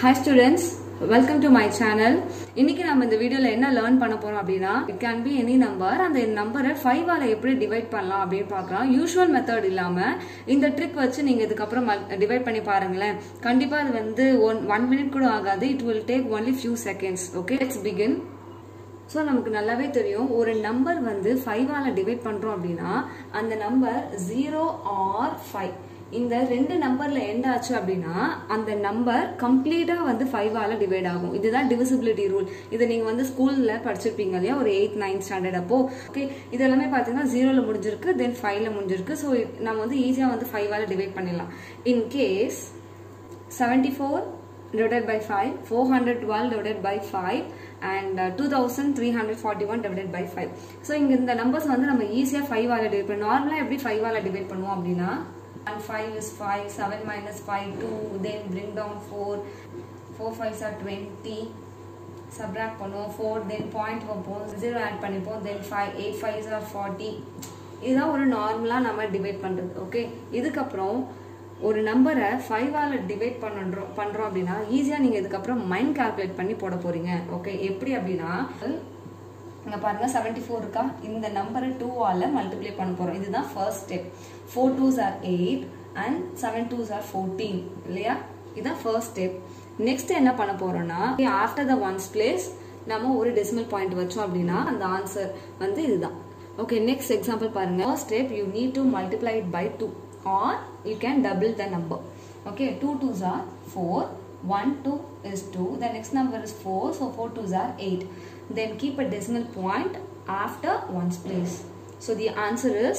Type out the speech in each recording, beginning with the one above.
Hi students welcome to my channel இன்னைக்கு நம்ம இந்த வீடியோல என்ன லேர்ன் பண்ண போறோம் அப்படின்னா it can be any number அந்த நம்பரை ஃபைவால எப்படி டிவைட் பண்ணலாம் அப்படின்னு பார்க்கலாம் யூஷுவல் மெத்தட் இல்லாம இந்த ட்ரிக் வச்சு நீங்க இதுக்கப்புறம் டிவைட் பண்ணி பாருங்களேன் கண்டிப்பா அது வந்து ஒன் ஒன் மினிட் கூட ஆகாது it will take only few seconds okay let's begin so நமக்கு நல்லாவே தெரியும் ஒரு நம்பர் வந்து ஃபைவால் டிவைட் பண்ணுறோம் அப்படின்னா அந்த நம்பர் ஜீரோ ஆர் ஃபைவ் இந்த ரெண்டு நம்பர்ல எண்ட் ஆச்சு அப்படின்னா அந்த நம்பர் கம்ப்ளீட்டா வந்து ஃபைவால டிவைட் ஆகும் இதுதான் டிவிசிபிலிட்டி ரூல் இதை நீங்க வந்து ஸ்கூல்ல படிச்சிருப்பீங்க இல்லையா ஒரு எயித் நைன்த் ஸ்டாண்டர்ட் அப்போ ஓகே இது எல்லாமே பாத்தீங்கன்னா ஜீரோல முடிஞ்சிருக்கு தென் ஃபைவ்ல முடிஞ்சிருக்கு ஸோ நம்ம வந்து ஈஸியா வந்து ஃபைவால டிவைட் பண்ணிடலாம் in case seventy four divided by 5, 412 divided by 5 and uh, 2341 divided by 5. So இங்க இந்த நம்பர்ஸ் வந்து நம்ம ஈஸியா 5 ஆல டிவைட் பண்ணுவோம் நார்மலா எப்படி 5 ஆல டிவைட் பண்ணுவோம் அப்படின்னா 5 is 5, 7 minus 5, 2, then bring down 4, 4 5s are 20, subtract பண்ணுவோம் 4, then point வைப்போம் 0 add பண்ணிப்போம் then 5, 8 5s are 40. இதுதான் ஒரு நார்மலா நம்ம டிவைட் பண்றது ஓகே இதுக்கப்புறம் ஒரு நம்பரை ஃபைவால் டிவைட் பண்ணுறோம் பண்ணுறோம் அப்படின்னா ஈஸியாக நீங்கள் இதுக்கப்புறம் மைண்ட் கால்குலேட் பண்ணி போட போகிறீங்க ஓகே எப்படி அப்படின்னா இங்கே பாருங்கள் செவன்ட்டி ஃபோர் இருக்கா இந்த நம்பரை டூவால் மல்டிப்ளை பண்ண போகிறோம் இதுதான் first step four twos are eight and seven twos are fourteen இல்லையா இதுதான் ஃபர்ஸ்ட் ஸ்டெப் நெக்ஸ்ட் என்ன பண்ண போகிறோம்னா ஆஃப்டர் த ஒன்ஸ் பிளேஸ் நம்ம ஒரு டெசிமல் பாயிண்ட் வச்சோம் அப்படின்னா அந்த ஆன்சர் வந்து இதுதான் ஓகே நெக்ஸ்ட் எக்ஸாம்பிள் பாருங்க first step you need to multiply it by two or you can double the number okay 2 2s are 4 1 2 is 2 the next number is 4 so 4 2s are 8 then keep a decimal point after ones place so the answer is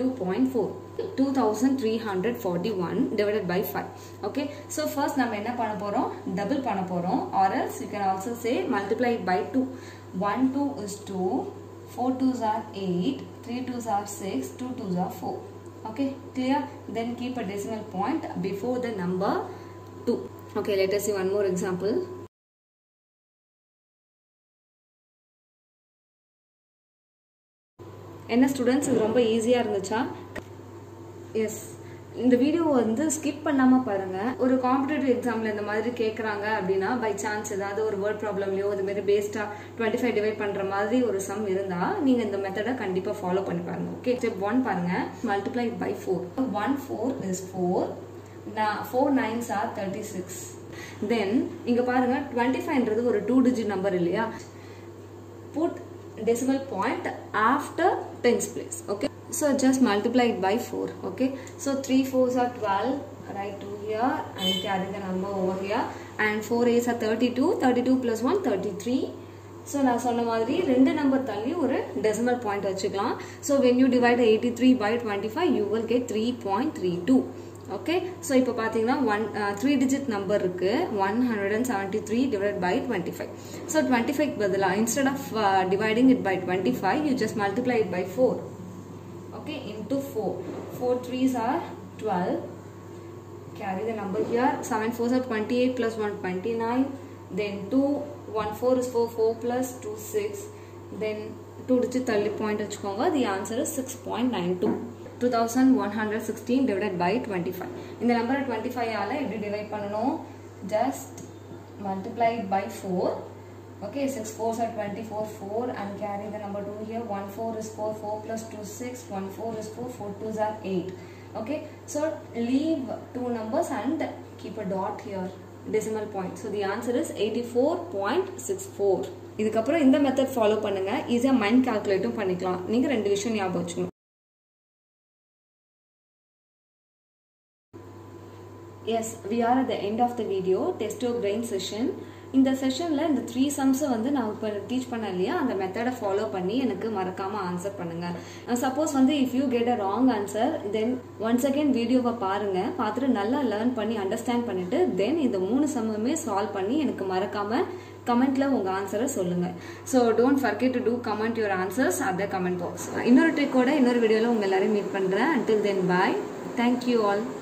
82.4 2341 divided by 5 okay so first நம்ம என்ன பண்ண போறோம் double பண்ண போறோம் or else you can also say multiply it by 2 1 2 is 2 4 2s are 8 3 2s are 6 2 2s are 4 okay clear then keep a decimal point before the number 2 okay let us see one more example என்ன students இது ரொம்ப ஈஸியாக இருந்துச்சா S இந்த video வந்து skip பண்ணாமல் பாருங்க ஒரு காம்படிட்டிவ் எக்ஸாமில் இந்த மாதிரி கேட்குறாங்க அப்படின்னா பை சான்ஸ் ஏதாவது ஒரு வேர்ட் ப்ராப்ளம்லையோ இது மாதிரி பேஸ்டாக டுவெண்ட்டி ஃபைவ் டிவைட் பண்ணுற மாதிரி ஒரு சம் இருந்தால் நீங்கள் இந்த மெத்தடை கண்டிப்பாக ஃபாலோ பண்ணி பாருங்க ஓகே ஸ்டெப் ஒன் பாருங்க multiply by four one four is four four nines are thirty six then இங்கே பாருங்க டுவெண்ட்டி ஃபைவ்ன்றது ஒரு டூ டிஜிட் நம்பர் இல்லையா put decimal point after tens place okay so just multiply it by 4 okay so 3 4s are 12 write 2 here and carry the number over here and 4 8s are 32 32 plus 1 33 so நான் சொன்ன மாதிரி ரெண்டு number தள்ளி ஒரு decimal point வச்சுக்கலாம் so when you divide eighty three by twenty five you will get three point three two okay so இப்போ பார்த்தீங்கன்னா one three digit number இருக்கு one hundred and seventy three divide by twenty five so twenty five பதிலாக instead of dividing it by twenty five you just multiply it by four okay into four four threes are twelve carry the number here 7 4s are 28 plus 1 29 then 2 1 4 is 4 4 plus 2 6 then 2 digit தள்ளி point வச்சுக்கோங்க the answer is 6.92 2116 divided by 25 இந்த நம்பரை 25 ஆல எப்படி divide பண்ணணும் just multiply it by 4 okay 6 4s are 24 4 and carry the number 2 here 1 4 is 4 4 plus 2 6 1 4 is 4 4 2s are 8 okay so leave two numbers and keep a dot here decimal point so the answer is 84.64 இதுக்கப்புறம் இந்த method follow பண்ணுங்க ஈஸியாக mind கால்குலேட்டும் பண்ணிக்கலாம் நீங்க ரெண்டு விஷயம் ஞாபகம் வச்சுக்கணும் as we are at the end of the video test your brain session இந்த செஷனில் இந்த த்ரீ சம்ஸை வந்து நான் இப்போ டீச் பண்ண இல்லையா அந்த மெத்தடை ஃபாலோ பண்ணி எனக்கு மறக்காமல் ஆன்சர் பண்ணுங்கள் சப்போஸ் வந்து if you get a wrong answer then once again வீடியோவை பாருங்கள் பார்த்துட்டு நல்லா லேர்ன் பண்ணி அண்டர்ஸ்டாண்ட் பண்ணிட்டு தென் இந்த மூணு சம்முமே சால்வ் பண்ணி எனக்கு மறக்காமல் கமெண்ட்ல உங்க ஆன்சரை சொல்லுங்க so don't forget to do comment your answers at the comment box இன்னொரு ட்ரிக்கோட இன்னொரு வீடியோவில் உங்க எல்லாரையும் மீட் பண்றேன் until then bye thank you all